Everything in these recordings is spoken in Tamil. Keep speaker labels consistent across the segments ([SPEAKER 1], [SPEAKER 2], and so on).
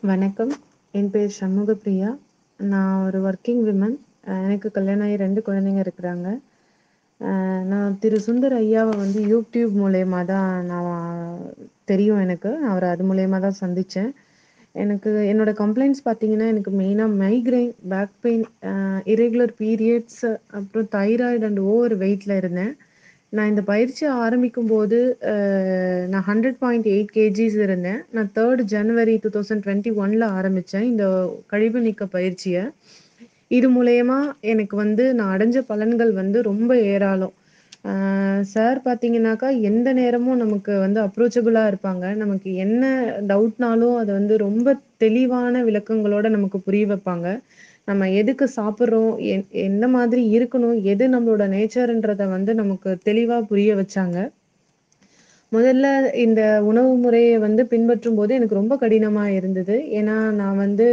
[SPEAKER 1] வணக்கம் என் பேர் சண்முகப்பிரியா நான் ஒரு ஒர்க்கிங் விமன் எனக்கு கல்யாணம் ஆகி ரெண்டு குழந்தைங்க இருக்கிறாங்க நான் திரு சுந்தர் ஐயாவை வந்து யூடியூப் மூலயமா தான் நான் தெரியும் எனக்கு அவரை அது மூலயமா தான் சந்தித்தேன் எனக்கு என்னோட கம்ப்ளைண்ட்ஸ் பார்த்தீங்கன்னா எனக்கு மெயினாக migraine back pain irregular periods அப்புறம் தைராய்டு அண்ட் ஓவர் வெயிட்டில் இருந்தேன் நான் இந்த பயிற்சி ஆரம்பிக்கும் போது அஹ், நான் ஹண்ட்ரட் பாயிண்ட் எயிட் கேஜிஸ் இருந்தேன் நான் third January two thousand twenty ஒன்ல ஆரம்பித்தேன் இந்த கழிவு நீக்க பயிற்சியை இது மூலயமா எனக்கு வந்து நான் அடைஞ்ச பலன்கள் வந்து ரொம்ப ஏராளம் சார் பார்த்தீங்கன்னாக்கா எந்த நேரமும் நமக்கு வந்து அப்ரோச்சபிளாக இருப்பாங்க நமக்கு என்ன டவுட்னாலும் அதை வந்து ரொம்ப தெளிவான விளக்கங்களோட நமக்கு புரிய வைப்பாங்க நம்ம எதுக்கு சாப்பிட்றோம் என் எந்த மாதிரி இருக்கணும் எது நம்மளோட நேச்சர்ன்றதை வந்து நமக்கு தெளிவாக புரிய வச்சாங்க முதல்ல இந்த உணவு முறையை வந்து பின்பற்றும் போது எனக்கு ரொம்ப கடினமா இருந்தது ஏன்னா நான் வந்து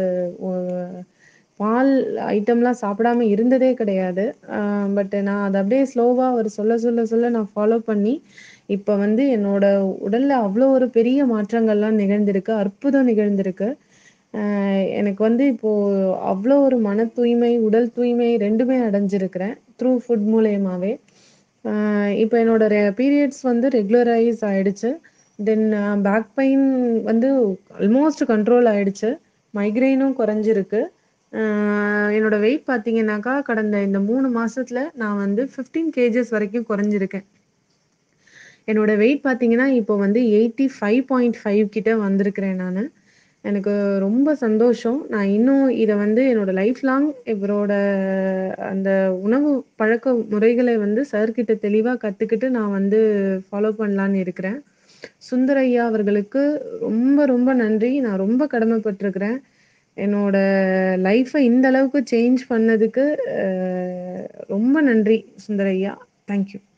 [SPEAKER 1] ஒ- பால் ஐட்டம்லாம் சாப்பிடாம இருந்ததே கிடையாது பட் நான் அதை அப்படியே ஸ்லோவா அவர் சொல்ல சொல்ல சொல்ல நான் ஃபாலோ பண்ணி இப்போ வந்து என்னோட உடல்ல அவ்வளோ ஒரு பெரிய மாற்றங்கள்லாம் நிகழ்ந்திருக்கு அற்புதம் நிகழ்ந்திருக்கு ஆஹ் எனக்கு வந்து இப்போ அவ்வளோ ஒரு மன தூய்மை உடல் தூய்மை ரெண்டுமே அடைஞ்சிருக்கிறேன் த்ரூ ஃபுட் மூலயமாவே இப்போ என்னோட பீரியட்ஸ் வந்து ரெகுலரைஸ் ஆயிடுச்சு தென் பேக் பெயின் வந்து ஆல்மோஸ்ட் கண்ட்ரோல் ஆயிடுச்சு மைக்ரைனும் குறைஞ்சிருக்கு ஆஹ் என்னோட வெயிட் பார்த்தீங்கன்னாக்கா கடந்த இந்த மூணு மாசத்துல நான் வந்து ஃபிஃப்டீன் கேஜஸ் வரைக்கும் குறைஞ்சிருக்கேன் என்னோட வெயிட் பார்த்தீங்கன்னா இப்போ வந்து எயிட்டி ஃபைவ் பாயிண்ட் ஃபைவ் கிட்ட வந்திருக்கிறேன் நான் எனக்கு ரொம்ப சந்தோஷம் நான் இன்னும் இதை வந்து என்னோட லைஃப் லாங் இவரோட அந்த உணவு பழக்க முறைகளை வந்து சார்கிட்ட தெளிவாக கற்றுக்கிட்டு நான் வந்து ஃபாலோ பண்ணலான்னு இருக்கிறேன் சுந்தரையா அவர்களுக்கு ரொம்ப ரொம்ப நன்றி நான் ரொம்ப கடமைப்பட்டிருக்கிறேன் என்னோட லைஃப்பை இந்த அளவுக்கு சேஞ்ச் பண்ணதுக்கு அஹ், ரொம்ப நன்றி சுந்தரையா தேங்க்யூ